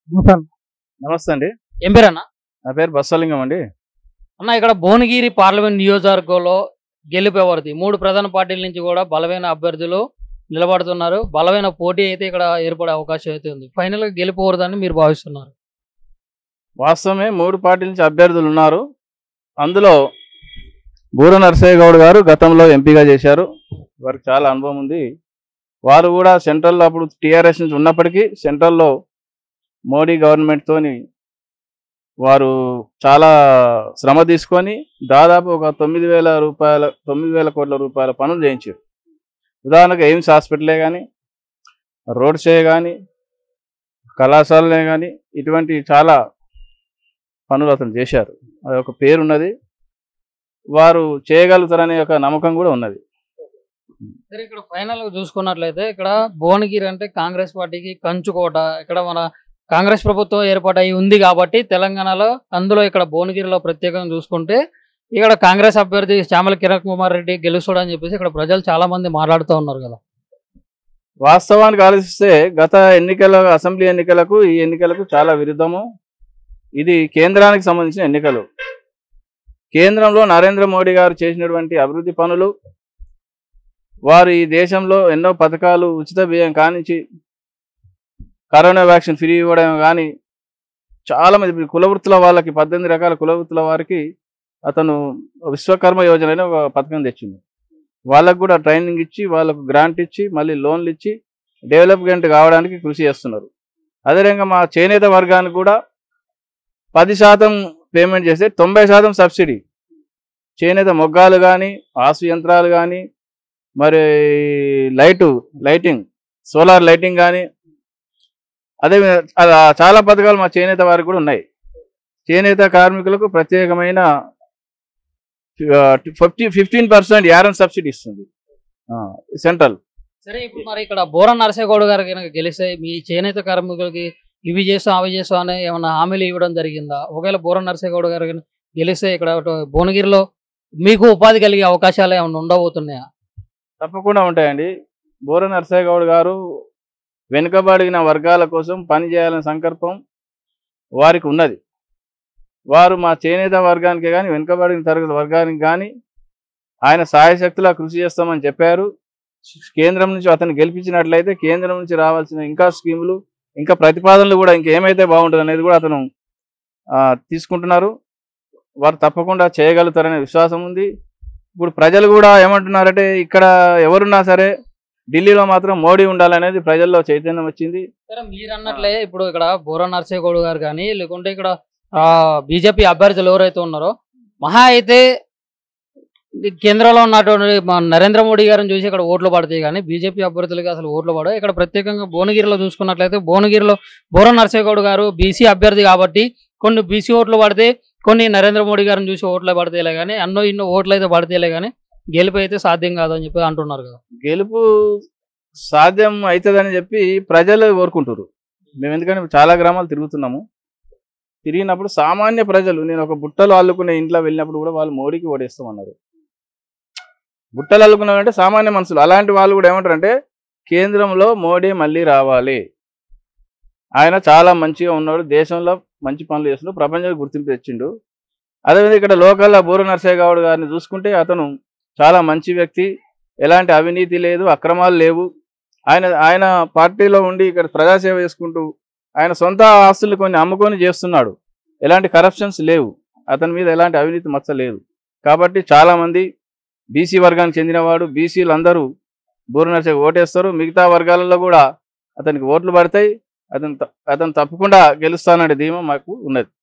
నమస్తే అండి ఏం పేరు అన్న నా పేరు బస్సలింగం అండి అన్న ఇక్కడ భువనగిరి పార్లమెంట్ నియోజకవర్గంలో గెలిపేవారిది మూడు ప్రధాన పార్టీల నుంచి కూడా బలమైన అభ్యర్థులు నిలబడుతున్నారు బలమైన పోటీ అయితే ఇక్కడ ఏర్పడే అవకాశం అయితే ఉంది ఫైనల్ గా గెలిపేవరదని మీరు భావిస్తున్నారు వాస్తవమే మూడు పార్టీల నుంచి అభ్యర్థులు ఉన్నారు అందులో బూర నరసయ్య గౌడ్ గారు గతంలో ఎంపీగా చేశారు వారికి చాలా అనుభవం ఉంది వారు కూడా సెంట్రల్లో అప్పుడు టీఆర్ఎస్ నుంచి ఉన్నప్పటికీ సెంట్రల్లో మోడీ గవర్నమెంట్తోని వారు చాలా శ్రమ తీసుకొని దాదాపు ఒక తొమ్మిది వేల రూపాయల తొమ్మిది వేల కోట్ల రూపాయల పనులు చేయించారు ఉదాహరణకు ఎయిమ్స్ హాస్పిటలే కానీ రోడ్ షే కానీ కళాశాలనే కానీ ఇటువంటి చాలా పనులు అతను చేశారు అది ఒక పేరు ఉన్నది వారు చేయగలుగుతారనే ఒక నమ్మకం కూడా ఉన్నది సరే ఇక్కడ ఫైనల్ గా చూసుకున్నట్లయితే ఇక్కడ భువనగిరి అంటే కాంగ్రెస్ పార్టీకి కంచుకోట ఇక్కడ మన కాంగ్రెస్ ప్రభుత్వం ఏర్పాటై ఉంది కాబట్టి తెలంగాణలో అందులో ఇక్కడ భువనగిరిలో ప్రత్యేకంగా చూసుకుంటే ఇక్కడ కాంగ్రెస్ అభ్యర్థి శ్యామల కిరణ్ కుమార్ రెడ్డి గెలుస్తాడని చెప్పేసి ఇక్కడ ప్రజలు చాలా మంది మాట్లాడుతూ ఉన్నారు కదా వాస్తవానికి ఆలోచిస్తే గత ఎన్నికల అసెంబ్లీ ఎన్నికలకు ఈ ఎన్నికలకు చాలా విరుద్ధము ఇది కేంద్రానికి సంబంధించిన ఎన్నికలు కేంద్రంలో నరేంద్ర మోడీ గారు చేసినటువంటి అభివృద్ధి పనులు వారు ఈ దేశంలో ఎన్నో పథకాలు ఉచిత బియ్యం కానించి కరోనా వ్యాక్సిన్ ఫ్రీ ఇవ్వడం కానీ చాలా మంది ఇప్పుడు కులవృత్తుల వాళ్ళకి పద్దెనిమిది రకాల కులవృత్తుల వారికి అతను విశ్వకర్మ యోజన అనే ఒక పథకం తెచ్చింది వాళ్ళకు కూడా ట్రైనింగ్ ఇచ్చి వాళ్ళకు గ్రాంట్ ఇచ్చి మళ్ళీ లోన్లు ఇచ్చి డెవలప్మెంట్ కావడానికి కృషి చేస్తున్నారు అదేవిధంగా మా చేనేత వర్గానికి కూడా పది శాతం పేమెంట్ చేస్తే తొంభై శాతం సబ్సిడీ చేనేత మొగ్గాలు కానీ ఆసు యంత్రాలు కానీ మరి లైటు లైటింగ్ సోలార్ లైటింగ్ కానీ అదే అలా చాలా పథకాలు మా చేనేత వారికి కూడా ఉన్నాయి చేనేత కార్మికులకు ప్రత్యేకమైన fifty fifteen percent yarn subsidy ఇస్తుంది సెంట్రల్ సరే ఇప్పుడు మరి ఇక్కడ బోర నరసేగౌడ్ గారు కనుక గెలిస్తే మీ చేనేత కార్మికులకి ఇవి చేస్తాం అవి చేస్తాం అని ఏమైనా హామీలు ఇవ్వడం జరిగిందా ఒకవేళ బోర నరసేగౌడ్ గారు కనుక గెలిస్తే ఇక్కడ అటు భువనగిరిలో మీకు ఉపాధి కలిగే అవకాశాలు ఏమైనా ఉండబోతున్నాయా తప్పకుండా ఉంటాయండి బోర నరసయ్య గౌడ్ గారు వెనుకబడిన వర్గాల కోసం పని చేయాలనే సంకల్పం వారికి ఉన్నది వారు మా చేనేత వర్గానికి కానీ వెనుకబడిన తరగతి వర్గానికి కానీ ఆయన సాయశక్తులా కృషి చేస్తామని చెప్పారు కేంద్రం నుంచి అతను గెలిపించినట్లయితే కేంద్రం నుంచి రావాల్సిన ఇంకా స్కీములు ఇంకా ప్రతిపాదనలు కూడా ఇంకేమైతే బాగుంటుంది అనేది కూడా అతను ఆ, తీసుకుంటున్నారు వారు తప్పకుండా చేయగలుగుతారనే విశ్వాసం ఉంది ఇప్పుడు ప్రజలు కూడా ఏమంటున్నారంటే ఇక్కడ ఎవరున్నా సరే ఢిల్లీలో మాత్రం మోడీ ఉండాలనేది ప్రజల్లో చైతన్యం వచ్చింది సరే మీరు అన్నట్లే ఇప్పుడు ఇక్కడ బోర నరసేగౌడ్ గారు కానీ లేకుంటే ఇక్కడ బీజేపీ అభ్యర్థులు ఎవరైతే ఉన్నారో మహా అయితే ఈ కేంద్రంలో ఉన్నటువంటి మన నరేంద్ర మోడీ గారిని చూసి ఇక్కడ ఓట్లు పడతాయి కానీ బీజేపీ అభ్యర్థులకి అసలు ఓట్లు పడవు ఇక్కడ ప్రత్యేకంగా భువనగిరిలో చూసుకున్నట్లయితే భువనగిరిలో బోర నరసేగౌడ్ గారు బీసీ అభ్యర్థి కాబట్టి కొన్ని బీసీ ఓట్లు పడితే కొన్ని నరేంద్ర మోడీ గారిని చూసి ఓట్లు పడతాయిలే కానీ అన్నో ఇన్నో ఓట్లు అయితే పడతాయిలే కానీ గెలుపు అయితే సాధ్యం కాదని చెప్పి అంటున్నారు కదా గెలుపు సాధ్యం అవుతుందని చెప్పి ప్రజలు కోరుకుంటారు మేము ఎందుకంటే చాలా గ్రామాలు తిరుగుతున్నాము తిరిగినప్పుడు సామాన్య ప్రజలు నేను ఒక బుట్టలు అల్లుకునే ఇంట్లో వెళ్ళినప్పుడు కూడా వాళ్ళు మోడీకి ఓడేస్తామన్నారు బుట్టలు అల్లుకున్నారంటే సామాన్య మనుషులు అలాంటి వాళ్ళు కూడా ఏమంటారంటే కేంద్రంలో మోడీ మళ్ళీ రావాలి ఆయన చాలా మంచిగా ఉన్నాడు దేశంలో మంచి పనులు చేస్తున్నాడు ప్రపంచానికి గుర్తింపు తెచ్చిండు అదేవిధంగా ఇక్కడ లోకల్లో బూర నరసయ్య గౌడ్ గారిని చూసుకుంటే అతను చాలా మంచి వ్యక్తి ఎలాంటి అవినీతి లేదు అక్రమాలు లేవు ఆయన ఆయన పార్టీలో ఉండి ఇక్కడ ప్రజాసేవ చేసుకుంటూ ఆయన సొంత ఆస్తులు కొన్ని అమ్ముకొని చేస్తున్నాడు ఎలాంటి కరప్షన్స్ లేవు అతని మీద ఎలాంటి అవినీతి మచ్చ లేదు కాబట్టి చాలామంది బీసీ వర్గానికి చెందినవాడు బీసీలు అందరూ బూరనర్సే ఓటేస్తారు మిగతా వర్గాలలో కూడా అతనికి ఓట్లు పడతాయి అతను త- అతను తప్పకుండా గెలుస్తాననే ధీమా మాకు ఉన్నది